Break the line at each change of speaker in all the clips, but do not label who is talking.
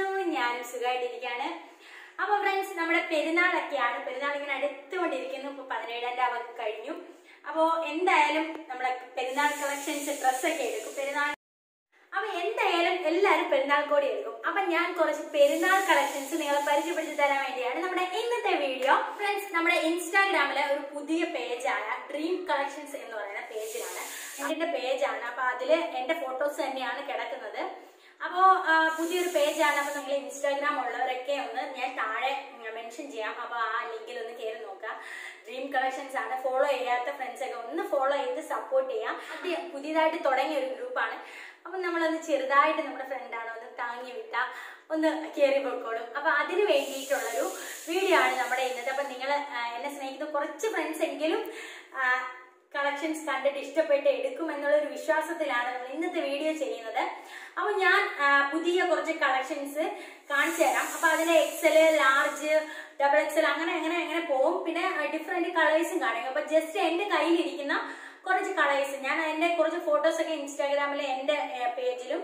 ഞാനും സുഖമായിട്ടിരിക്കുകയാണ് അപ്പൊ ഫ്രണ്ട്സ് നമ്മുടെ പെരുന്നാളൊക്കെയാണ് പെരുന്നാൾ ഇങ്ങനെ അടുത്തുകൊണ്ടിരിക്കുന്നു ഇപ്പൊ പതിനേഴാം രാവൊക്കെ കഴിഞ്ഞു അപ്പോ എന്തായാലും നമ്മുടെ പെരുന്നാൾ കളക്ഷൻസ് ഡ്രസ്സൊക്കെ എടുക്കും പെരുന്നാൾ അപ്പൊ എന്തായാലും എല്ലാവരും പെരുന്നാൾ കോടി എടുക്കും അപ്പൊ ഞാൻ കുറച്ച് പെരുന്നാൾ കളക്ഷൻസ് നിങ്ങളെ പരിചയപ്പെടുത്തി തരാൻ വേണ്ടിയാണ് നമ്മുടെ ഇന്നത്തെ വീഡിയോ ഫ്രണ്ട്സ് നമ്മുടെ ഇൻസ്റ്റാഗ്രാമിലെ ഒരു പുതിയ പേജായ ഡ്രീം കളക്ഷൻസ് എന്ന് പറയുന്ന പേജിലാണ് എന്റെ പേജാണ് അപ്പൊ അതില് എന്റെ ഫോട്ടോസ് തന്നെയാണ് കിടക്കുന്നത് അപ്പോ ആ, പുതിയൊരു പേജാണ് അപ്പൊ നിങ്ങൾ ഇൻസ്റ്റാഗ്രാം ഉള്ളവരൊക്കെ ഒന്ന് ഞാൻ താഴെ മെൻഷൻ ചെയ്യാം അപ്പൊ ആ ലിങ്കിൽ ഒന്ന് കയറി നോക്കാം ഡ്രീം കളക്ഷൻസ് ആണ് ഫോളോ ചെയ്യാത്ത ഫ്രണ്ട്സ് ഒക്കെ ഒന്ന് ഫോളോ ചെയ്ത് സപ്പോർട്ട് ചെയ്യാം അത് പുതിയതായിട്ട് തുടങ്ങിയ ഒരു ഗ്രൂപ്പാണ് അപ്പൊ നമ്മളൊന്ന് ചെറുതായിട്ട് നമ്മുടെ ഫ്രണ്ടാണ് ഒന്ന് താങ്ങി വിട്ട ഒന്ന് കയറി പൊക്കോളും അപ്പൊ അതിന് വേണ്ടിയിട്ടുള്ളൊരു വീഡിയോ ആണ് നമ്മുടെ ഇന്നത്തെ അപ്പൊ നിങ്ങൾ എന്നെ സ്നേഹിക്കുന്ന കുറച്ച് ഫ്രണ്ട്സ് എങ്കിലും കളക്ഷൻസ് കണ്ടിട്ട് ഇഷ്ടപ്പെട്ട് എടുക്കും എന്നുള്ളൊരു വിശ്വാസത്തിലാണ് നമ്മൾ ഇന്നത്തെ വീഡിയോ ചെയ്യുന്നത് അപ്പൊ ഞാൻ ആ, പുതിയ കുറച്ച് കളക്ഷൻസ് കാണിച്ചു തരാം അപ്പൊ അതിലെ എക്സല് ലാർജ് ഡബിൾ എക്സൽ അങ്ങനെ അങ്ങനെ അങ്ങനെ പോകും പിന്നെ ഡിഫറെന്റ് കളേഴ്സും കാണിക്കും അപ്പൊ ജസ്റ്റ് എന്റെ കയ്യിലിരിക്കുന്ന കുറച്ച് കളേഴ്സ് ഞാൻ അതിന്റെ കുറച്ച് ഫോട്ടോസ് ഒക്കെ ഇൻസ്റ്റാഗ്രാമിലെ എന്റെ പേജിലും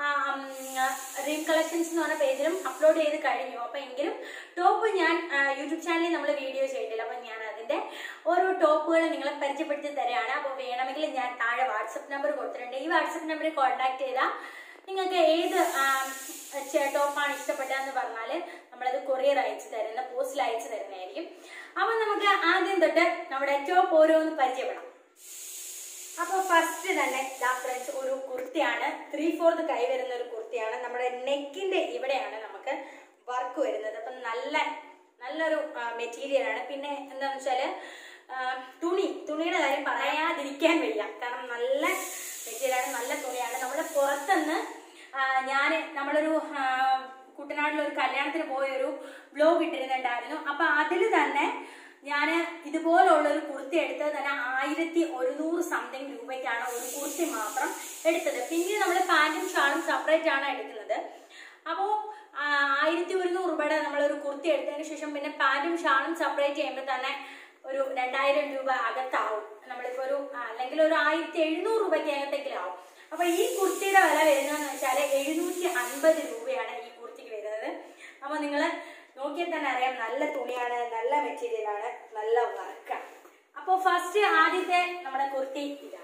ഡ്രീം കളക്ഷൻസ് എന്ന് പറഞ്ഞ പേജിലും അപ്ലോഡ് ചെയ്ത് കഴിഞ്ഞു അപ്പൊ എങ്കിലും ടോപ്പ് ഞാൻ യൂട്യൂബ് ചാനലിൽ നമ്മൾ വീഡിയോ ചെയ്തിട്ടില്ല അപ്പൊ ഞാൻ അതിന്റെ ഓരോ ടോപ്പുകൾ നിങ്ങളെ പരിചയപ്പെടുത്തി തരാണ് അപ്പോൾ വേണമെങ്കിൽ ഞാൻ താഴെ വാട്സപ്പ് നമ്പർ കൊടുത്തിട്ടുണ്ട് ഈ വാട്സപ്പ് നമ്പറിൽ കോൺടാക്ട് ചെയ്താൽ നിങ്ങൾക്ക് ഏത് ടോപ്പാണ് ഇഷ്ടപ്പെട്ടതെന്ന് പറഞ്ഞാൽ നമ്മളത് കൊറിയർ അയച്ചു തരുന്ന പോസ്റ്റിൽ അയച്ചു തരുന്നതായിരിക്കും അപ്പൊ നമുക്ക് ആദ്യം തൊട്ട് നമ്മുടെ ടോപ്പ് ഓരോന്ന് പരിചയപ്പെടാം അപ്പൊ ഫസ്റ്റ് തന്നെ ദാ ഫ്രണ്ട്സ് ഒരു കുർത്തിയാണ് ത്രീ ഫോർത്ത് കൈ വരുന്ന ഒരു കുർത്തിയാണ് നമ്മുടെ നെക്കിന്റെ ഇവിടെയാണ് നമുക്ക് വർക്ക് വരുന്നത് അപ്പൊ നല്ല നല്ലൊരു മെറ്റീരിയൽ ആണ് പിന്നെ എന്താന്ന് വെച്ചാല് ആ, തുണി തുണിയുടെ കാര്യം പറയാതിരിക്കാൻ വയ്യ കാരണം നല്ല മെറ്റീരിയൽ ആണ് നല്ല തുണിയാണ് നമ്മുടെ പുറത്തുനിന്ന് ഞാൻ നമ്മളൊരു ആ, കുട്ടനാട്ടിലൊരു കല്യാണത്തിന് പോയ ഒരു ബ്ലോഗ് ഇട്ടിരുന്നുണ്ടായിരുന്നു അപ്പൊ അതിൽ തന്നെ ഞാൻ ഇതുപോലുള്ള ഒരു കുർത്തി എടുത്തത് തന്നെ ആയിരത്തി ഒരുന്നൂറ് സംതിങ് രൂപയ്ക്കാണ് ഒരു കുർത്തി മാത്രം എടുത്തത് പിന്നീട് നമ്മൾ പാന്റും ഷാളും സെപ്പറേറ്റ് ആണ് എടുക്കുന്നത് അപ്പോൾ ആയിരത്തി ഒരുന്നൂറ് രൂപയുടെ നമ്മളൊരു കുർത്തി എടുത്തതിന് ശേഷം പിന്നെ പാന്റും ഷാളും സെപ്പറേറ്റ് ചെയ്യുമ്പോൾ തന്നെ ഒരു രണ്ടായിരം രൂപ അകത്താവും നമ്മളിപ്പോ ഒരു ആ, അല്ലെങ്കിൽ ഒരു ആയിരത്തി എഴുന്നൂറ് രൂപയ്ക്ക് അകത്തെങ്കിലും ആവും അപ്പൊ ഈ കുർത്തിയുടെ വില വരുന്നതെന്ന് വെച്ചാൽ എഴുന്നൂറ്റി അൻപത് രൂപയാണ് ഈ കുർത്തിക്ക് വരുന്നത് അപ്പൊ നിങ്ങൾ നോക്കിയാൽ തന്നെ അറിയാം നല്ല തുണിയാണ് നല്ല മെറ്റീരിയൽ ആണ് നല്ല വർക്കാണ് അപ്പൊ ഫസ്റ്റ് ആദ്യത്തെ നമ്മുടെ കുർത്തി ഇതാണ്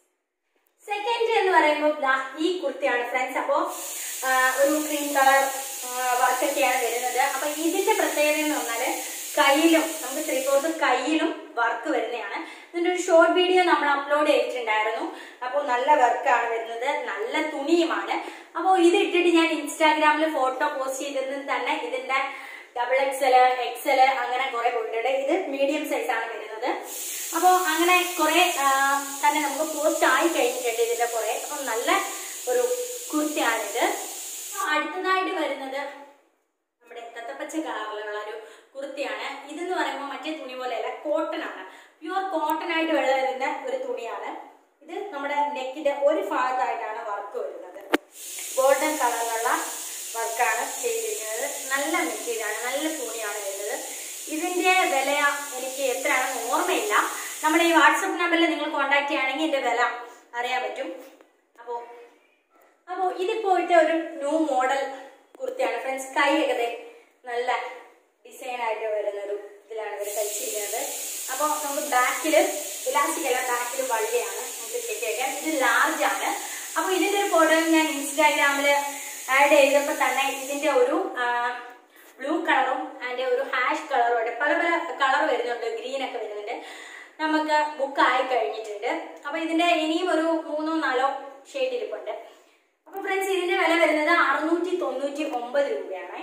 സെക്കൻഡ് എന്ന് പറയുമ്പോൾ ദാ ഈ കുർത്തിയാണ് ഫ്രണ്ട്സ് അപ്പോ ആ, ഒരു ക്രീം കളർ വർക്കൊക്കെയാണ് വരുന്നത് അപ്പൊ ഇതിന്റെ പ്രത്യേകത എന്ന് പറഞ്ഞാല് കയ്യിലും നമുക്ക് ത്രീ ഫോർത്ത് കയ്യിലും വർക്ക് വരുന്നതാണ് ഇതിന്റെ ഒരു ഷോർട്ട് വീഡിയോ നമ്മൾ അപ്ലോഡ് ചെയ്തിട്ടുണ്ടായിരുന്നു അപ്പോൾ നല്ല വർക്കാണ് വരുന്നത് നല്ല തുണിയുമാണ് അപ്പോൾ ഇത് ഇട്ടിട്ട് ഞാൻ ഇൻസ്റ്റാഗ്രാമിൽ ഫോട്ടോ പോസ്റ്റ് ചെയ്തത് തന്നെ ഇതിന്റെ ഡബിൾ എക്സല് എക്സല് അങ്ങനെ കുറെ പോയിട്ടുണ്ട് ഇത് മീഡിയം സൈസ് ആണ് വരുന്നത് അപ്പോൾ അങ്ങനെ കുറെ ആ, തന്നെ നമുക്ക് പോസ്റ്റ് ആയി കഴിഞ്ഞിട്ടുണ്ട് ഇതിന്റെ കുറെ അപ്പം നല്ല ഒരു കുർത്തിയാണിത് അടുത്തതായിട്ട് വരുന്നത് നമ്മുടെ തത്തപ്പച്ച കളറിലുള്ള ഒരു കുർത്തിയാണ് ഇതെന്ന് പറയുമ്പോൾ മറ്റേ തുണി പോലെയല്ല കോട്ടൺ ആണ് പ്യുവർ കോട്ടൺ ആയിട്ട് വെള്ള വരുന്ന ഒരു തുണിയാണ് ഇത് നമ്മുടെ നെക്കിന്റെ ഒരു ഭാഗത്തായിട്ടാണ് വർക്ക് വരുന്നത് ഗോൾഡൻ കളറിലുള്ള വർക്കാണ് ചെയ്തിരിക്കുന്നത് നല്ല മെറ്റീരിയലാണ് നല്ല തുണിയാണ് വരുന്നത് ഇതിന്റെ വില എനിക്ക് എത്രയാണെന്ന് ഓർമ്മയില്ല നമ്മുടെ ഈ വാട്സപ്പ് നമ്പറിൽ നിങ്ങൾ കോൺടാക്ട് ചെയ്യുകയാണെങ്കിൽ ഇതിന്റെ വില അറിയാൻ പറ്റും അപ്പോൾ അപ്പോൾ ഇതിപ്പോഴത്തെ ഒരു ന്യൂ മോഡൽ കുർത്തിയാണ് ഫ്രണ്ട്സ് കൈയൊക്കെ ദേ നല്ല ഡിസൈൻ ആയിട്ട് വരുന്ന ഒരു ഇതിലാണ് ഇവർ തയ്ച്ചിരിക്കുന്നത് അപ്പോൾ നമുക്ക് ബാക്കിൽ ഇലാസ്റ്റിക് അല്ല ബാക്കിൽ വള്ളിയാണ് നമുക്ക് കെട്ടി വയ്ക്കാൻ ഇത് ലാർജ് ആണ് അപ്പോൾ ഇതിന്റെ ഒരു ഫോട്ടോ ഞാൻ ഇൻസ്റ്റാഗ്രാമിൽ ആഡ് ചെയ്തപ്പോൾ തന്നെ ഇതിന്റെ ഒരു ബ്ലൂ കളറും അതിന്റെ ഒരു ഹാഷ് കളറും ഉണ്ട് പല പല കളർ വരുന്നുണ്ട് ഗ്രീൻ ഒക്കെ വരുന്നുണ്ട് നമുക്ക് ബുക്ക് ആയി കഴിഞ്ഞിട്ടുണ്ട് അപ്പൊ ഇതിന്റെ ഇനിയും ഒരു മൂന്നോ നാലോ ഷെയ്ഡ് ഇരിപ്പുണ്ട് അപ്പൊ ഫ്രണ്ട്സ് ഇതിന്റെ വില വരുന്നത് അറുന്നൂറ്റി തൊണ്ണൂറ്റി ഒമ്പത് രൂപയാണ്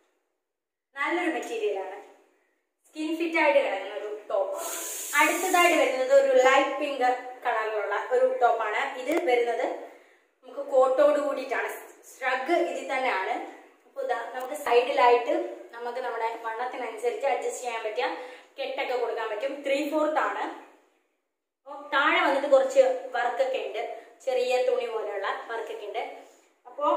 നല്ലൊരു മെറ്റീരിയൽ ആണ് സ്കിൻ ഫിറ്റ് ആയിട്ട് കിടക്കുന്ന ഒരു ടോപ്പ് അടുത്തതായിട്ട് വരുന്നത് ഒരു ലൈറ്റ് പിങ്ക് കളറിലുള്ള ഒരു ടോപ്പാണ് ഇത് വരുന്നത് നമുക്ക് കോട്ടോട് കൂടിയിട്ടാണ് സ്ട്രഗ് ഇതിൽ തന്നെയാണ് അപ്പോൾ ഇതാ നമുക്ക് സൈഡിലായിട്ട് നമുക്ക് നമ്മുടെ വണ്ണത്തിനനുസരിച്ച് അഡ്ജസ്റ്റ് ചെയ്യാൻ പറ്റിയ കെട്ടൊക്കെ കൊടുക്കാൻ പറ്റും ത്രീ ഫോർത്ത് ആണ് അപ്പോൾ താഴെ വന്നിട്ട് കുറച്ച് വർക്കൊക്കെ ഉണ്ട് ചെറിയ തുണി പോലെയുള്ള വർക്കൊക്കെ ഉണ്ട് അപ്പോൾ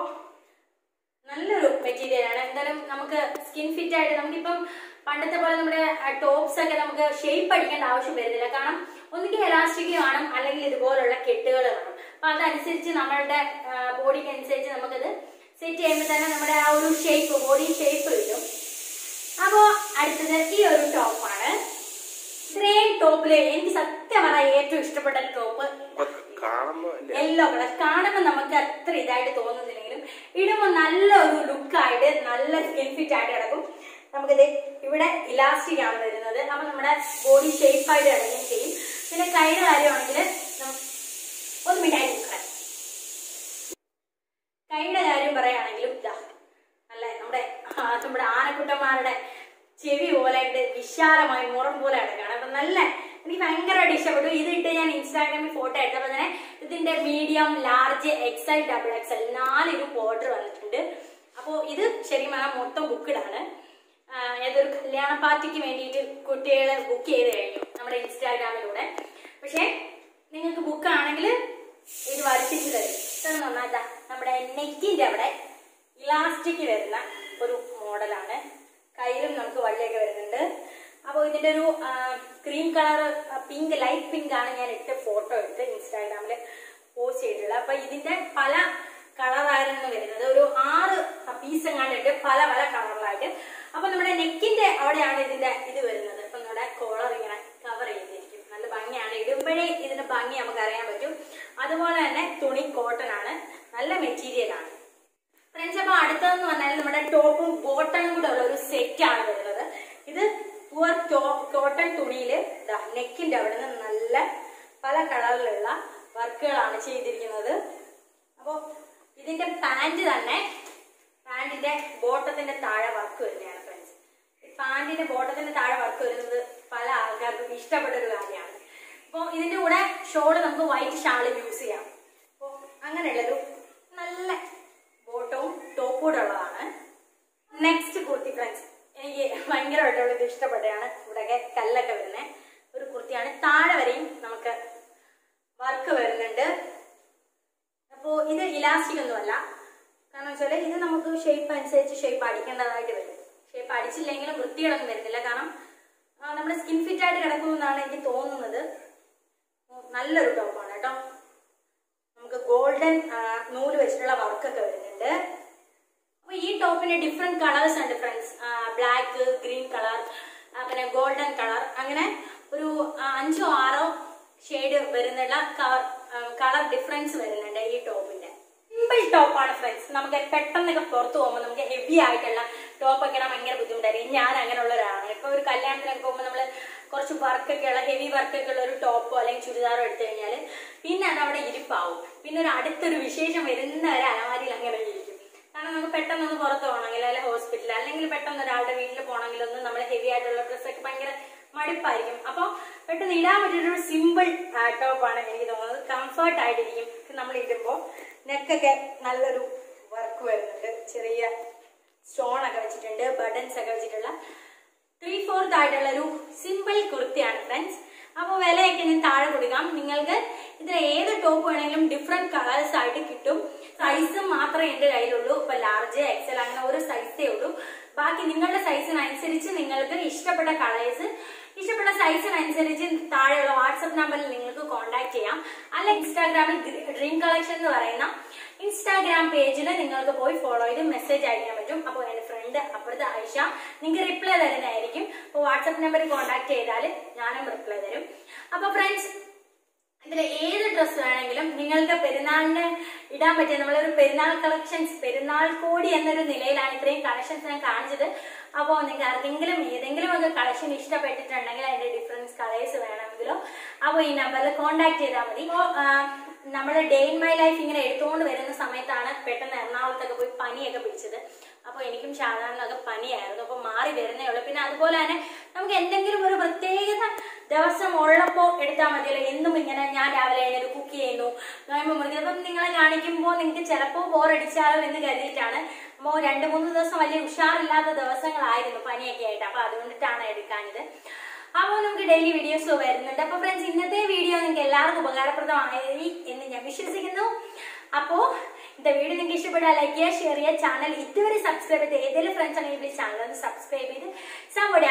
നല്ലൊരു മെറ്റീരിയൽ ആണ് എന്തായാലും നമുക്ക് സ്കിൻ ഫിറ്റ് ആയിട്ട് നമുക്കിപ്പം പണ്ടത്തെ പോലെ നമ്മുടെ ടോപ്സ് ഒക്കെ നമുക്ക് ഷേപ്പ് അടിക്കേണ്ട ആവശ്യം വരുന്നില്ല കാരണം ഒന്നുകിൽ എലാസ്റ്റിക് കാണും അല്ലെങ്കിൽ ഇതുപോലുള്ള കെട്ടുകൾ കാണും അപ്പൊ അതനുസരിച്ച് നമ്മളുടെ ബോഡിക്ക് അനുസരിച്ച് നമുക്കത് സെറ്റ് ചെയ്യുമ്പോൾ തന്നെ നമ്മുടെ ആ ഒരു ഷേപ്പ് ഷേപ്പ് ബോഡി ഷേപ്പ് കിട്ടും അപ്പോ അടുത്തത് ഈ ഒരു ടോപ്പാണ് ഇത്രയും ടോപ്പില് എനിക്ക് സത്യം പറഞ്ഞാൽ ഏറ്റവും ഇഷ്ടപ്പെട്ട ടോപ്പ്
ഇപ്പൊ കാണുമ്പോ അല്ലേ
യെല്ലോ കളർ കാണുമ്പോൾ നമുക്ക് അത്ര ഇതായിട്ട് തോന്നുന്നില്ലെങ്കിലും ഇടുമ്പോൾ നല്ലൊരു ലുക്കായിട്ട് നല്ല സ്കിൻ ഫിറ്റ് ആയിട്ട് കിടക്കും നമുക്കിത് ഇവിടെ ഇലാസ്റ്റിക് ആണ് വരുന്നത് അപ്പൊ നമ്മുടെ ബോഡി ഷേപ്പ് ആയിട്ട് കിടക്കുകയും ചെയ്യും പിന്നെ കൈയുടെ കാര്യമാണെങ്കിൽ നം- ഒന്ന് മിഠായി നിൽക്കാൻ കൈയുടെ കാര്യം പറയുകയാണെങ്കിലും ഇതാ നല്ല നമ്മുടെ ആ, നമ്മുടെ ആനക്കുട്ടന്മാരുടെ ചെവി പോലെ ആയിട്ട് വിശാലമായി മുറം പോലെ കിടക്കുകയാണ് അപ്പൊ നല്ല എനിക്ക് ഭയങ്കരമായിട്ട് ഇഷ്ടപ്പെട്ടു ഇത് ഇട്ട് ഞാൻ ഇൻസ്റ്റാഗ്രാമിൽ ഫോട്ടോ എടുത്തപ്പോൾ തന്നെ ഇതിന്റെ medium large XL double XL നാലിരു ഓർഡർ വന്നിട്ടുണ്ട് അപ്പോൾ ഇത് ശരിക്കും പറഞ്ഞാൽ മൊത്തം ബുക്കിടാണ് ഏതൊരു കല്യാണ പാർട്ടിക്ക് വേണ്ടിയിട്ട് കുട്ടികൾ ബുക്ക് ചെയ്ത് കഴിഞ്ഞു നമ്മുടെ ഇൻസ്റ്റാഗ്രാമിലൂടെ പക്ഷേ നിങ്ങൾക്ക് ബുക്ക് ആണെങ്കിൽ ഇത് വർഷിച്ച് തരും ഇതെന്ന് പറഞ്ഞാൽ ദാ നമ്മുടെ നെക്കിന്റെ അവിടെ ഇലാസ്റ്റിക് വരുന്ന ഒരു മോഡലാണ് കയ്യിലും നമുക്ക് വള്ളിയൊക്കെ വരുന്നുണ്ട് അപ്പോൾ ഇതിന്റെ ഒരു cream colour pink light pink ആണ് ഞാൻ ഇട്ട് ഫോട്ടോ എടുത്ത് ഇൻസ്റ്റാഗ്രാമിൽ പോസ്റ്റ് ചെയ്തിട്ടുള്ളത് അപ്പൊ ഇതിന്റെ പല കളറായിരുന്നു വരുന്നത് ഒരു ആറ് പീസ് എങ്ങാണ്ടിട്ട് പല പല കളറിലായിട്ട് അപ്പൊ നമ്മുടെ നെക്കിന്റെ അവിടെയാണ് ഇതിന്റെ ഇത് വരുന്നത് അപ്പൊ നമ്മുടെ കോളർ ഇങ്ങനെ കവർ ചെയ്തിരിക്കും നല്ല ഭംഗിയാണ് ഇടുമ്പോഴേ ഇതിന്റെ ഭംഗി നമുക്ക് അറിയാൻ പറ്റും അതുപോലെ തന്നെ തുണി കോട്ടൺ ആണ് നല്ല മെറ്റീരിയൽ ആണ് ഫ്രണ്ട്സ് അപ്പൊ അടുത്തതെന്ന് പറഞ്ഞാൽ നമ്മുടെ ടോപ്പും ബോട്ടണും കൂടെ ഉള്ള ഒരു സെറ്റ് ആണ് വരുന്നത് ഇത് പുവർ കോട്ടൺ തുണിയില് നെക്കിന്റെ അവിടെ നിന്ന് നല്ല പല കളറിലുള്ള വർക്കുകളാണ് ചെയ്തിരിക്കുന്നത് അപ്പോൾ ഇതിന്റെ പാന്റ് തന്നെ പാന്റിന്റെ ബോട്ടത്തിന്റെ താഴെ വർക്ക് വരുന്നതാണ് ഫ്രണ്ട്സ് പാന്റിന്റെ ബോട്ടത്തിന്റെ താഴെ വർക്ക് വരുന്നത് പല ആൾക്കാർക്കും ഇഷ്ടപ്പെട്ട ഒരു കാര്യമാണ് അപ്പോൾ ഇതിന്റെ കൂടെ ഷോള് നമുക്ക് വൈറ്റ് ഷാള് യൂസ് ചെയ്യാം അപ്പോൾ അങ്ങനെയുള്ളൊരു നല്ല ബോട്ടവും ടോപ്പും കൂടെ ഉള്ളതാണ് നെക്സ്റ്റ് കുർത്തി ഫ്രണ്ട്സ് എനിക്ക് ഭയങ്കരമായിട്ടുള്ള ഇത് ഇഷ്ടപ്പെട്ടതാണ് ഇവിടെയൊക്കെ കല്ലൊക്കെ വരുന്നത് ഒരു കുർത്തിയാണ് താഴെ വരെയും നമുക്ക് വർക്ക് വരുന്നുണ്ട് അപ്പോ ഇത് ഇലാസ്റ്റിക് ഒന്നുമല്ല കാരണം വെച്ചാല് ഇത് നമുക്ക് ഷേപ്പ് അനുസരിച്ച് ഷേപ്പ് അടിക്കേണ്ടതായിട്ട് വരും ഷേപ്പ് അടിച്ചില്ലെങ്കിലും വൃത്തികളൊന്നും വരുന്നില്ല കാരണം ആ, നമ്മുടെ സ്കിൻ ഫിറ്റ് ആയിട്ട് കിടക്കുമെന്നാണ് എനിക്ക് തോന്നുന്നത് ഉം, നല്ലൊരു ടോപ്പാണ് കേട്ടോ നമുക്ക് ഗോൾഡൻ നൂല് വെച്ചിട്ടുള്ള വർക്കൊക്കെ വരുന്നുണ്ട് അപ്പൊ ഈ ടോപ്പിന് ഡിഫറെന്റ് കളേഴ്സ് ഉണ്ട് ഫ്രണ്ട്സ് ബ്ലാക്ക് ഗ്രീൻ കളർ പിന്നെ ഗോൾഡൻ കളർ അങ്ങനെ ഒരു ആ, അഞ്ചോ ആറോ ഷെയ്ഡ് വരുന്നുള്ള കളർ ഡിഫറൻസ് വരുന്നുണ്ട് ഈ ടോപ്പിന്റെ സിമ്പിൾ ടോപ്പാണ് ഫ്രണ്ട്സ് നമുക്ക് പെട്ടെന്നൊക്കെ പുറത്ത് പോകുമ്പോൾ നമുക്ക് ഹെവി ആയിട്ടുള്ള ടോപ്പൊക്കെ ഇടാൻ ഭയങ്കര ബുദ്ധിമുട്ടായിരിക്കും ഞാൻ അങ്ങനെയുള്ള ഒരാളാണ് ഇപ്പൊ ഒരു കല്യാണത്തിനൊക്കെ പോകുമ്പോൾ നമ്മൾ കുറച്ച് വർക്കൊക്കെ ഉള്ള ഹെവി വർക്കൊക്കെ ഉള്ള ഒരു ടോപ്പോ അല്ലെങ്കിൽ ചുരിദാറോ എടുത്തു കഴിഞ്ഞാൽ പിന്നെ അത് അവിടെ ഇരിപ്പാവും പിന്നെ ഒരു അടുത്തൊരു വിശേഷം വരുന്ന ഒരു അലമാരിയിൽ അങ്ങനെ ഇരിക്കും കാരണം നമുക്ക് പെട്ടെന്ന് ഒന്ന് പുറത്ത് പോകണമെങ്കിൽ അല്ലെങ്കിൽ ഹോസ്പിറ്റലിൽ അല്ലെങ്കിൽ പെട്ടെന്ന് ഒരാളുടെ വീട്ടിൽ പോകണമെങ്കിൽ ഒന്നും നമ്മൾ ഹെവി ആയിട്ടുള്ള ഡ്രസ്സൊക്കെ ഭയങ്കര മടുപ്പായിരിക്കും അപ്പോൾ പെട്ടെന്ന് ഇടാൻ പറ്റിയൊരു സിമ്പിൾ ടോപ്പാണ് എനിക്ക് തോന്നുന്നത് കംഫർട്ട് ആയിട്ടിരിക്കും നമ്മൾ ഇടുമ്പോൾ നെക്കൊക്കെ നല്ലൊരു വർക്ക് വരുന്നുണ്ട് ചെറിയ സ്റ്റോൺ ഒക്കെ വെച്ചിട്ടുണ്ട് ബട്ടൺസ് ഒക്കെ വെച്ചിട്ടുള്ള ത്രീ ഫോർത്ത് ആയിട്ടുള്ള ഒരു സിമ്പിൾ കുർത്തിയാണ് ഫ്രണ്ട്സ് അപ്പോൾ വിലയൊക്കെ ഞാൻ താഴെ കൊടുക്കാം നിങ്ങൾക്ക് ഇതിൽ ഏത് ടോപ്പ് വേണമെങ്കിലും ഡിഫറെന്റ് കളേഴ്സ് ആയിട്ട് കിട്ടും സൈസ് മാത്രമേ എൻ്റെ കയ്യിലുള്ളൂ ഇപ്പൊ ലാർജ് എക്സൽ അങ്ങനെ ഒരു സൈസേ ഉള്ളൂ ബാക്കി നിങ്ങളുടെ സൈസിനനുസരിച്ച് നിങ്ങൾക്ക് ഇഷ്ടപ്പെട്ട കളേഴ്സ് ഇഷ്ടപ്പെട്ട സൈസിനനുസരിച്ച് താഴെയുള്ള വാട്സപ്പ് നമ്പറിൽ നിങ്ങൾക്ക് കോൺടാക്ട് ചെയ്യാം അല്ല ഇൻസ്റ്റാഗ്രാമിൽ ഡ്രീം കളക്ഷൻ എന്ന് പറയുന്ന ഇൻസ്റ്റാഗ്രാം പേജിൽ നിങ്ങൾക്ക് പോയി ഫോളോ ചെയ്ത് മെസ്സേജ് അയക്കാൻ പറ്റും അപ്പോൾ എൻ്റെ ഫ്രണ്ട് അപ്പുറത്ത് ആയിഷ നിങ്ങൾക്ക് റിപ്ലൈ തരുന്നതായിരിക്കും അപ്പോൾ വാട്സപ്പ് നമ്പറിൽ കോൺടാക്ട് ചെയ്താൽ ഞാനും റിപ്ലൈ തരും അപ്പോൾ ഫ്രണ്ട്സ് ഇതിൽ ഏത് ഡ്രസ്സ് വേണമെങ്കിലും നിങ്ങൾക്ക് പെരുന്നാളിന് ഇടാൻ പറ്റിയ നമ്മളൊരു പെരുന്നാൾ കളക്ഷൻസ് പെരുന്നാൾ കോടി എന്നൊരു നിലയിലാണ് ഇത്രയും കളക്ഷൻസ് ഞാൻ കാണിച്ചത് അപ്പോൾ നിങ്ങൾക്ക് ആർക്കെങ്കിലും ഏതെങ്കിലും ഒക്കെ കളക്ഷൻ ഇഷ്ടപ്പെട്ടിട്ടുണ്ടെങ്കിൽ അതിന്റെ ഡിഫറൻസ് കളേഴ്സ് വേണമെങ്കിലോ അപ്പോൾ ഈ നമ്പറിൽ കോൺടാക്ട് ചെയ്താൽ മതി അപ്പോൾ നമ്മൾ ഡേ ഇൻ മൈ ലൈഫ് ഇങ്ങനെ എടുത്തുകൊണ്ട് വരുന്ന സമയത്താണ് പെട്ടെന്ന് എറണാകുളത്തൊക്കെ പോയി പനിയൊക്കെ പിടിച്ചത് അപ്പോൾ എനിക്കും സാധാരണ പനിയായിരുന്നു അപ്പോൾ മാറി വരുന്നേ ഉള്ളൂ പിന്നെ അതുപോലെ തന്നെ നമുക്ക് എന്തെങ്കിലും ഒരു പ്രത്യേക ദിവസം ഉള്ളപ്പോൾ എടുത്താൽ മതിയല്ലോ എന്നും ഇങ്ങനെ ഞാൻ രാവിലെ എഴുന്നേറ്റ് കുക്ക് ചെയ്യുന്നു നോയമ്പ് മുറിക്കുന്നത് അപ്പം നിങ്ങളെ കാണിക്കുമ്പോൾ നിങ്ങൾക്ക് ചിലപ്പോൾ ബോറടിച്ചാലോ എന്ന് കരുതിയിട്ടാണ് അപ്പോൾ രണ്ട് മൂന്ന് ദിവസം വലിയ ഉഷാറില്ലാത്ത ദിവസങ്ങളായിരുന്നു പനിയൊക്കെ ആയിട്ട് അപ്പോൾ അതുകൊണ്ടിട്ടാണ് എടുക്കാഞ്ഞത് അപ്പോൾ നമുക്ക് ഡെയിലി വീഡിയോസ് വരുന്നുണ്ട് അപ്പോൾ ഫ്രണ്ട്സ് ഇന്നത്തെ വീഡിയോ നിങ്ങൾക്ക് എല്ലാവർക്കും ഉപകാരപ്രദമായി എന്ന് ഞാൻ വിശ്വസിക്കുന്നു അപ്പോൾ இந்த വീഡിയോ നിങ്ങൾക്ക് ഇഷ്ടപ്പെട്ടാൽ ലൈക്ക് ചെയ്യുക ഷെയർ ചെയ്യുക ചാനൽ ഇതുവരെ സബ്സ്ക്രൈബ് ചെയ്ത് ഏതെങ്കിലും ഫ്രണ്ട്സ് ആണെങ്കിൽ പ്ലീസ് ചാനൽ ഒന്ന് സബ്സ്ക്രൈബ് ചെയ്ത് സപ്പോർട്ട്